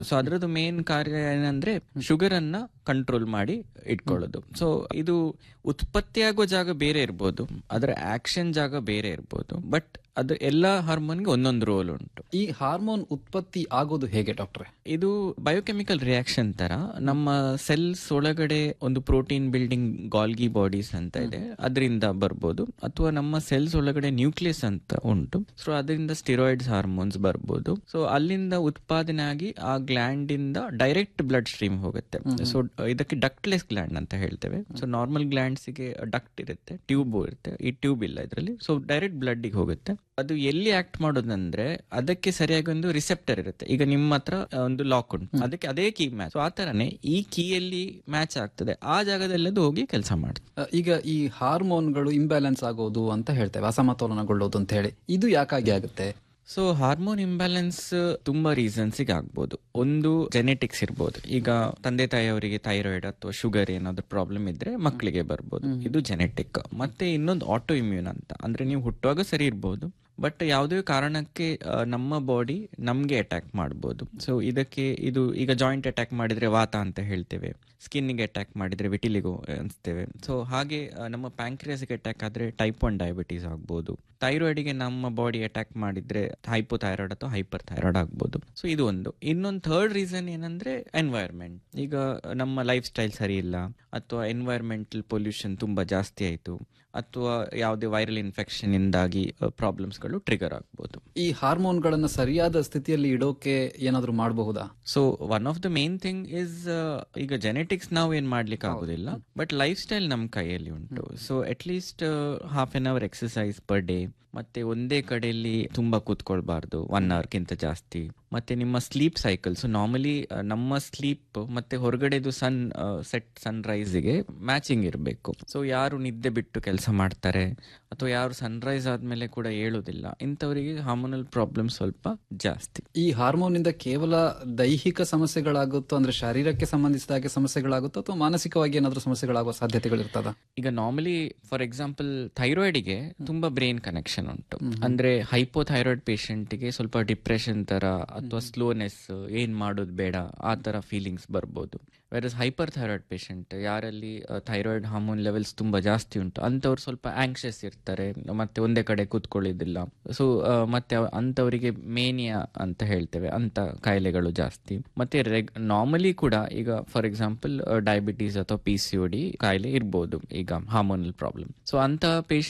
so ಅದರದ್ದು main ಕಾರ್ಯ ಏನಂದ್ರೆ ಶುಗರ್ ಅನ್ನ ಕಂಟ್ರೋಲ್ ಮಾಡಿ ಇಟ್ಕೊಳ್ಳೋದು ಸೊ ಇದು ಉತ್ಪತ್ತಿಯಾಗೋ ಜಾಗ ಬೇರೆ ಇರ್ಬೋದು ಅದರ ಆಕ್ಷನ್ ಜಾಗ ಬೇರೆ ಇರ್ಬೋದು ಬಟ್ ಅದು ಎಲ್ಲಾ ಹಾರ್ಮೋನ್ಗೆ ಒಂದೊಂದು ರೋಲ್ ಉಂಟು ಈ ಹಾರ್ಮೋನ್ ಉತ್ಪತ್ತಿ ಆಗೋದು ಹೇಗೆ ಡಾಕ್ಟ್ರೆ ಇದು ಬಯೋಕೆಮಿಕಲ್ ರಿಯಾಕ್ಷನ್ ತರ ನಮ್ಮ ಸೆಲ್ಸ್ ಒಳಗಡೆ ಒಂದು ಪ್ರೋಟೀನ್ ಬಿಲ್ಡಿಂಗ್ ಗಾಲ್ಗಿ ಬಾಡೀಸ್ ಅಂತ ಇದೆ ಅದರಿಂದ ಬರ್ಬೋದು ಅಥವಾ ನಮ್ಮ ಸೆಲ್ಸ್ ಒಳಗಡೆ ನ್ಯೂಕ್ಲಿಯಸ್ ಅಂತ ಉಂಟು ಸೊ ಅದರಿಂದ ಸ್ಟಿರಾಯ್ಡ್ಸ್ ಹಾರ್ಮೋನ್ಸ್ ಬರ್ಬೋದು ಸೊ ಅಲ್ಲಿಂದ ಉತ್ಪಾದನೆ ಆಗಿ ಆ ಗ್ಲ್ಯಾಂಡ್ ಇಂದ ಡೈರೆಕ್ಟ್ ಬ್ಲಡ್ ಸ್ಟ್ರೀಮ್ ಹೋಗುತ್ತೆ ಸೊ ಇದಕ್ಕೆ ಡಕ್ಟ್ಲೆಸ್ ಗ್ಲ್ಯಾಂಡ್ ಅಂತ ಹೇಳ್ತೇವೆ ಸೊ ನಾರ್ಮಲ್ ಗ್ಲ್ಯಾಂಡ್ಸ್ ಗೆ ಡಕ್ಟ್ ಇರುತ್ತೆ ಟ್ಯೂಬ್ ಇರುತ್ತೆ ಈ ಟ್ಯೂಬ್ ಇಲ್ಲ ಇದರಲ್ಲಿ ಸೊ ಡೈರೆಕ್ಟ್ ಬ್ಲಡ್ ಹೋಗುತ್ತೆ ಅದು ಎಲ್ಲಿ ಆಕ್ಟ್ ಮಾಡೋದಂದ್ರೆ ಅದಕ್ಕೆ ಸರಿಯಾಗಿ ಒಂದು ರಿಸೆಪ್ಟರ್ ಇರುತ್ತೆ ಈಗ ನಿಮ್ಮ ಹತ್ರ ಒಂದು ಲಾಕ್ ಉಂಟು ಅದಕ್ಕೆ ಅದೇ ಕೀ ಮ್ಯಾಚ್ ಆ ತರನೇ ಈ ಕೀಯಲ್ಲಿ ಮ್ಯಾಚ್ ಆಗ್ತದೆ ಆ ಜಾಗದಲ್ಲಿ ಅದು ಹೋಗಿ ಕೆಲಸ ಮಾಡುತ್ತೆ ಅ, ಈಗ ಈ ಹಾರ್ಮೋನ್ಗಳು ಇಂಬ್ಯಾಲೆನ್ಸ್ ಆಗೋದು ಅಂತ ಹೇಳ್ತೇವೆ ಅಸಮತೋಲನಗೊಳ್ಳೋದು ಅಂತ ಹೇಳಿ ಇದು ಯಾಕಾಗಿ ಆಗುತ್ತೆ ಸೊ ಹಾರ್ಮೋನ್ ಇಂಬ್ಯಾಲೆನ್ಸ್ ತುಂಬಾ ರೀಸನ್ಸಿಗೆ ಆಗ್ಬೋದು ಒಂದು ಜೆನೆಟಿಕ್ಸ್ ಇರ್ಬೋದು ಈಗ ತಂದೆ ತಾಯಿಯವರಿಗೆ ಥೈರಾಯ್ಡ್ ಅಥವಾ ಶುಗರ್ ಏನಾದ್ರು ಪ್ರಾಬ್ಲಮ್ ಇದ್ರೆ ಮಕ್ಕಳಿಗೆ ಬರ್ಬೋದು ಇದು ಜೆನೆಟಿಕ್ ಮತ್ತೆ ಇನ್ನೊಂದು ಆಟೋ ಇಮ್ಯೂನ್ ಅಂತ ಅಂದ್ರೆ ನೀವು ಹುಟ್ಟುವಾಗ ಸರಿ ಇರ್ಬೋದು ಬಟ್ ಯಾವುದೇ ಕಾರಣಕ್ಕೆ ಆ, ನಮ್ಮ ಬಾಡಿ ನಮ್ಗೆ ಅಟ್ಯಾಕ್ ಮಾಡ್ಬೋದು ಸೊ ಇದಕ್ಕೆ ಇದು ಈಗ ಜಾಯಿಂಟ್ ಅಟ್ಯಾಕ್ ಮಾಡಿದ್ರೆ ವಾತ ಅಂತ ಹೇಳ್ತೇವೆ ಸ್ಕಿನ್ಗೆ ಅಟ್ಯಾಕ್ ಮಾಡಿದ್ರೆ ವಿಟಿಲಿಗೋ ಅನ್ಸ್ತೇವೆ ಸೊ ಹಾಗೆ ಆ, ನಮ್ಮ ಪ್ಯಾಂಕ್ರಿಯಾಸ್ಗೆ ಅಟ್ಯಾಕ್ ಆದ್ರೆ ಟೈಪ್ ಒನ್ ಡಯಾಬಿಟೀಸ್ ಆಗ್ಬೋದು ಥೈರಾಯ್ಡ್ಗೆ ನಮ್ಮ ಬಾಡಿ ಅಟ್ಯಾಕ್ ಮಾಡಿದ್ರೆ ಹೈಪೋಥೈರಾಯ್ಡ್ ಅಥವಾ ಹೈಪರ್ ಥೈರಾಯ್ಡ್ ಆಗ್ಬೋದು ಸೊ ಇದು ಒಂದು ಇನ್ನೊಂದು ಥರ್ಡ್ ರೀಸನ್ ಏನಂದ್ರೆ ಎನ್ವೈರ್ಮೆಂಟ್ ಈಗ ನಮ್ಮ ಲೈಫ್ ಸ್ಟೈಲ್ ಸರಿ ಇಲ್ಲ ಅಥವಾ ಎನ್ವೈರ್ಮೆಂಟಲ್ ಪೊಲ್ಯೂಷನ್ ತುಂಬಾ ಜಾಸ್ತಿ ಆಯಿತು ಅಥವಾ ಯಾವುದೇ ವೈರಲ್ ಇನ್ಫೆಕ್ಷನ್ ಇಂದಾಗಿ ಪ್ರಾಬ್ಲಮ್ಸ್ಗಳು ಟ್ರಿಗರ್ ಆಗ್ಬೋದು ಈ ಹಾರ್ಮೋನ್ಗಳನ್ನ ಸರಿಯಾದ ಸ್ಥಿತಿಯಲ್ಲಿ ಇಡೋಕೆ ಏನಾದ್ರೂ ಮಾಡಬಹುದಾ so one of the main thing is ಈಗ ಜೆನೆಟಿಕ್ಸ್ ನಾವು ಏನ್ ಮಾಡ್ಲಿಕ್ಕೆ ಆಗುದಿಲ್ಲ ಬಟ್ ಲೈಫ್ ಸ್ಟೈಲ್ ನಮ್ ಕೈಯಲ್ಲಿ ಉಂಟು so at least half an hour exercise per day ಮತ್ತೆ ಒಂದೇ ಕಡೆಯಲ್ಲಿ ತುಂಬಾ ಕೂತ್ಕೊಳ್ಬಾರ್ದು ಒನ್ ಅವರ್ಗಿಂತ ಜಾಸ್ತಿ ಮತ್ತೆ ನಿಮ್ಮ ಸ್ಲೀಪ್ ಸೈಕಲ್ ಸೊ ನಾರ್ಮಲಿ ನಮ್ಮ ಸ್ಲೀಪ್ ಮತ್ತೆ ಹೊರಗಡೆದು ಸನ್ ಸೆಟ್ ಸನ್ ರೈಸ್ಗೆ ಮ್ಯಾಚಿಂಗ್ ಇರಬೇಕು ಸೊ ಯಾರು ನಿದ್ದೆ ಬಿಟ್ಟು ಕೆಲಸ ಮಾಡ್ತಾರೆ ಅಥವಾ ಯಾರು ಸನ್ರೈಸ್ ಆದ್ಮೇಲೆ ಕೂಡ ಹೇಳುದಿಲ್ಲ ಇಂಥವರಿಗೆ ಹಾರ್ಮೋನಲ್ ಪ್ರಾಬ್ಲಮ್ ಸ್ವಲ್ಪ ಜಾಸ್ತಿ ಈ ಹಾರ್ಮೋನ್ ಇಂದ ಕೇವಲ ದೈಹಿಕ ಸಮಸ್ಯೆಗಳಾಗುತ್ತೋ ಅಂದ್ರೆ ಶರೀರಕ್ಕೆ ಸಂಬಂಧಿಸಿದ ಹಾಗೆ ಸಮಸ್ಯೆಗಳಾಗುತ್ತೋ ಅಥವಾ ಮಾನಸಿಕವಾಗಿ ಏನಾದ್ರೂ ಸಮಸ್ಯೆಗಳಾಗುವ ಸಾಧ್ಯತೆಗಳಿರ್ತದ ಈಗ ನಾರ್ಮಲಿ ಫಾರ್ ಎಕ್ಸಾಂಪಲ್ ಥೈರಾಯ್ಡ್ಗೆ ತುಂಬಾ ಬ್ರೈನ್ ಕನೆಕ್ಷನ್ ಉಂಟು ಅಂದ್ರೆ ಹೈಪೋಥೈರಾಯ್ಡ್ ಗೆ ಸ್ವಲ್ಪ ಡಿಪ್ರೆಷನ್ ತರ ಅಥವಾ ಸ್ಲೋನೆಸ್ ಏನ್ ಮಾಡೋದು ಬೇಡ ಆ ತರ ಫೀಲಿಂಗ್ಸ್ ಬರ್ಬೋದು ವೆರಸ್ ಹೈಪರ್ ಥೈರಾಯ್ಡ್ ಪೇಷಂಟ್ ಯಾರಲ್ಲಿ ಥೈರಾಯ್ಡ್ ಹಾರ್ಮೋನ್ ಲೆವೆಲ್ಸ್ ತುಂಬಾ ಜಾಸ್ತಿ ಉಂಟು ಅಂತವ್ರು ಸ್ವಲ್ಪ ಆಂಕ್ಷಿಯಸ್ ಇರ್ತಾರೆ ಮತ್ತೆ ಒಂದೇ ಕಡೆ ಕೂತ್ಕೊಳ್ಳೋದಿಲ್ಲ ಸೊ ಮತ್ತೆ ಅವ- ಅಂತವರಿಗೆ ಮೇನಿಯಾ ಅಂತ ಹೇಳ್ತೇವೆ ಅಂತ ಕಾಯಿಲೆಗಳು ಜಾಸ್ತಿ ಮತ್ತೆ ನಾರ್ಮಲಿ ಕೂಡ ಈಗ ಫಾರ್ ಎಕ್ಸಾಂಪಲ್ ಡಯಾಬಿಟೀಸ್ ಅಥವಾ ಪಿ ಸಿ ಡಿ ಕಾಯಿಲೆ ಇರ್ಬೋದು ಈಗ ಹಾರ್ಮೋನಲ್ ಪ್ರಾಬ್ಲಮ್ ಸೊ ಅಂತ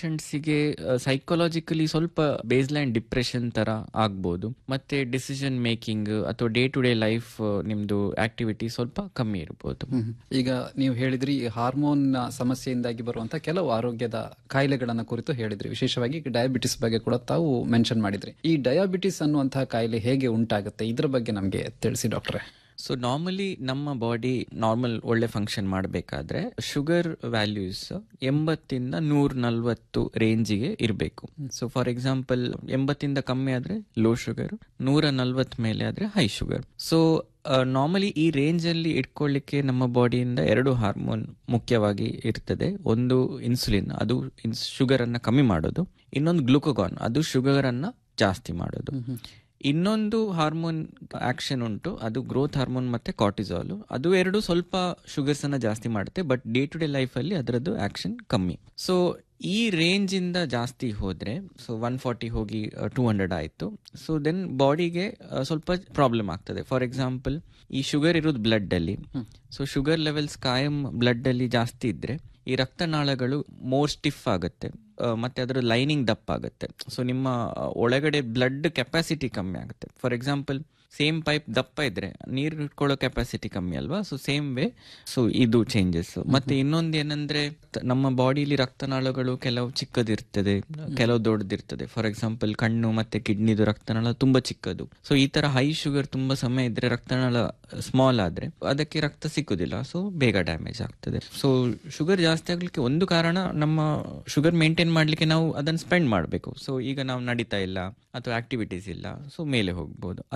ಗೆ ಸೈಕಾಲಜಿಕಲಿ ಸ್ವಲ್ಪ ಬೇಸ್ ಲೈನ್ ಡಿಪ್ರೆಷನ್ ತರ ಆಗ್ಬೋದು ಮತ್ತೆ ಡಿಸಿಷನ್ ಮೇಕಿಂಗ್ ಅಥವಾ ಡೇ ಟು ಡೇ ಲೈಫ್ ನಿಮ್ದು ಆಕ್ಟಿವಿಟಿ ಸ್ವಲ್ಪ ಕಮ್ಮಿ ಇರ್ಬೋದು ಈಗ ನೀವು ಹೇಳಿದ್ರಿ ಈ ಹಾರ್ಮೋನ್ ನ ಸಮಸ್ಯೆಯಿಂದಾಗಿ ಬರುವಂತ ಕೆಲವು ಆರೋಗ್ಯದ ಕಾಯಿಲೆಗಳನ್ನ ಕುರಿತು ಹೇಳಿದ್ರಿ ವಿಶೇಷವಾಗಿ ಡಯಾಬಿಟಿಸ್ ಬಗ್ಗೆ ಕೂಡ ತಾವು ಮೆನ್ಷನ್ ಮಾಡಿದ್ರಿ ಈ ಡಯಾಬಿಟಿಸ್ ಅನ್ನುವಂತಹ ಕಾಯಿಲೆ ಹೇಗೆ ಉಂಟಾಗುತ್ತೆ ಇದ್ರ ಬಗ್ಗೆ ನಮಗೆ ತಿಳಿಸಿ ಡಾಕ್ಟ್ರೆ ಸೊ ನಾರ್ಮಲಿ ನಮ್ಮ ಬಾಡಿ ನಾರ್ಮಲ್ ಒಳ್ಳೆ ಫಂಕ್ಷನ್ ಮಾಡಬೇಕಾದ್ರೆ ಶುಗರ್ ವ್ಯಾಲ್ಯೂಸ್ ಎಂಬತ್ತಿಂದ ನೂರ ನಲ್ವತ್ತು ರೇಂಜಿಗೆ ಇರಬೇಕು ಸೊ ಫಾರ್ ಎಕ್ಸಾಂಪಲ್ ಎಂಬತ್ತಿಂದ ಕಮ್ಮಿ ಆದ್ರೆ ಲೋ ಶುಗರ್ ನೂರ ನಲ್ವತ್ ಮೇಲೆ ಆದ್ರೆ ಹೈ ಶುಗರ್ ಸೊ ನಾರ್ಮಲಿ ಈ ರೇಂಜ್ ಅಲ್ಲಿ ಇಟ್ಕೊಳ್ಳಿಕ್ಕೆ ನಮ್ಮ ಬಾಡಿಯಿಂದ ಎರಡು ಹಾರ್ಮೋನ್ ಮುಖ್ಯವಾಗಿ ಇರ್ತದೆ ಒಂದು ಇನ್ಸುಲಿನ್ ಅದು ಶುಗರ್ ಅನ್ನ ಕಮ್ಮಿ ಮಾಡೋದು ಇನ್ನೊಂದು ಗ್ಲುಕೋಗಾನ್ ಅದು ಶುಗರ್ ಅನ್ನ ಜಾಸ್ತಿ ಮಾಡೋದು ಇನ್ನೊಂದು ಹಾರ್ಮೋನ್ ಆಕ್ಷನ್ ಉಂಟು ಅದು ಗ್ರೋತ್ ಹಾರ್ಮೋನ್ ಮತ್ತೆ ಕಾರ್ಟಿಸಾಲ್ ಅದು ಎರಡು ಸ್ವಲ್ಪ ಶುಗರ್ಸ್ ಅನ್ನ ಜಾಸ್ತಿ ಮಾಡುತ್ತೆ but day to day life ಅಲ್ಲಿ ಅದರದ್ದು ಆಕ್ಷನ್ ಕಮ್ಮಿ ಸೊ ಈ ರೇಂಜ್ ಇಂದ ಜಾಸ್ತಿ ಹೋದ್ರೆ ಸೊ ಒನ್ ಫಾರ್ಟಿ ಹೋಗಿ ಟೂ ಹಂಡ್ರೆಡ್ ಆಯ್ತು ಸೊ ದೆನ್ ಬಾಡಿಗೆ ಸ್ವಲ್ಪ ಪ್ರಾಬ್ಲಮ್ ಆಗ್ತದೆ ಫಾರ್ ಎಕ್ಸಾಂಪಲ್ ಈ ಶುಗರ್ ಇರೋದು ಬ್ಲಡ್ ಅಲ್ಲಿ ಸೊ ಶುಗರ್ ಲೆವೆಲ್ಸ್ ಕಾಯಂ ಬ್ಲಡ್ ಅಲ್ಲಿ ಜಾಸ್ತಿ ಇದ್ರೆ ಈ ರಕ್ತನಾಳಗಳು ಮೋರ್ ಸ್ಟಿಫ್ ಆಗುತ್ತೆ ಆ, ಮತ್ತೆ ಅದರ ಲೈನಿಂಗ್ ದಪ್ಪ ಆಗುತ್ತೆ ಸೊ ನಿಮ್ಮ ಆ, ಒಳಗಡೆ ಬ್ಲಡ್ ಕೆಪಾಸಿಟಿ ಕಮ್ಮಿ ಆಗುತ್ತೆ ಫಾರ್ ಎಕ್ಸಾಂಪಲ್ ಸೇಮ್ ಪೈಪ್ ದಪ್ಪ ಇದ್ರೆ ನೀರು ಇಟ್ಕೊಳ್ಳೋ ಕೆಪಾಸಿಟಿ ಕಮ್ಮಿ ಅಲ್ವಾ ಸೊ ಸೇಮ್ ವೇ ಸೊ ಇದು ಚೇಂಜಸ್ ಮತ್ತೆ ಇನ್ನೊಂದು ಏನಂದ್ರೆ ತ- ನಮ್ಮ ಬಾಡಿಲಿ ರಕ್ತನಾಳಗಳು ಕೆಲವು ಚಿಕ್ಕದಿರ್ತದೆ ಕೆಲವು ದೊಡ್ಡದಿರ್ತದೆ ಫಾರ್ ಎಕ್ಸಾಂಪಲ್ ಕಣ್ಣು ಮತ್ತೆ ಕಿಡ್ನಿದು ರಕ್ತನಾಳ ತುಂಬಾ ಚಿಕ್ಕದು ಸೊ ಈ ತರ ಹೈ ಶುಗರ್ ತುಂಬಾ ಸಮಯ ಇದ್ರೆ ರಕ್ತನಾಳ ಸ್ಮಾಲ್ ಆದ್ರೆ ಅದಕ್ಕೆ ರಕ್ತ ಸಿಕ್ಕುದಿಲ್ಲ ಸೊ ಬೇಗ ಡ್ಯಾಮೇಜ್ ಆಗ್ತದೆ ಸೊ ಶುಗರ್ ಜಾಸ್ತಿ ಆಗ್ಲಿಕ್ಕೆ ಒಂದು ಕಾರಣ ನಮ್ಮ ಶುಗರ್ ಮೇಂಟೈನ್ ಮಾಡ್ಲಿಕ್ಕೆ ನಾವು ಅದನ್ನ ಸ್ಪೆಂಡ್ ಮಾಡಬೇಕು ಸೊ ಈಗ ನಾವು ನಡೀತಾ ಇಲ್ಲ ಅಥವಾ ಆಕ್ಟಿವಿಟೀಸ್ ಇಲ್ಲ ಸೊ ಮೇಲೆ ಹೋಗ್ಬೋದು ಅಥವಾ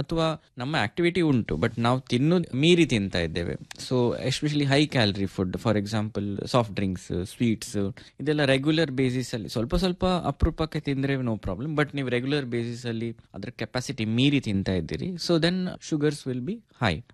ನಮ್ಮ ಆಕ್ಟಿವಿಟಿ ಉಂಟು ಬಟ್ ನಾವು ತಿನ್ನೋದು ಮೀರಿ ತಿಂತಾ ಇದ್ದೇವೆ so especially high calorie food for example soft drinks sweets ಇದೆಲ್ಲ ರೆಗ್ಯುಲರ್ ಬೇಸಿಸ್ ಅಲ್ಲಿ ಸ್ವಲ್ಪ ಸ್ವಲ್ಪ ಅಪರೂಪಕ್ಕೆ ತಿಂದ್ರೆ ನೋ ಪ್ರಾಬ್ಲಮ್ ಬಟ್ ನೀವು ರೆಗ್ಯುಲರ್ ಬೇಸಿಸ್ ಅಲ್ಲಿ ಅದ್ರ ಕೆಪಾಸಿಟಿ ಮೀರಿ ತಿಂತಾ ಇದ್ದೀರಿ so then sugars will be high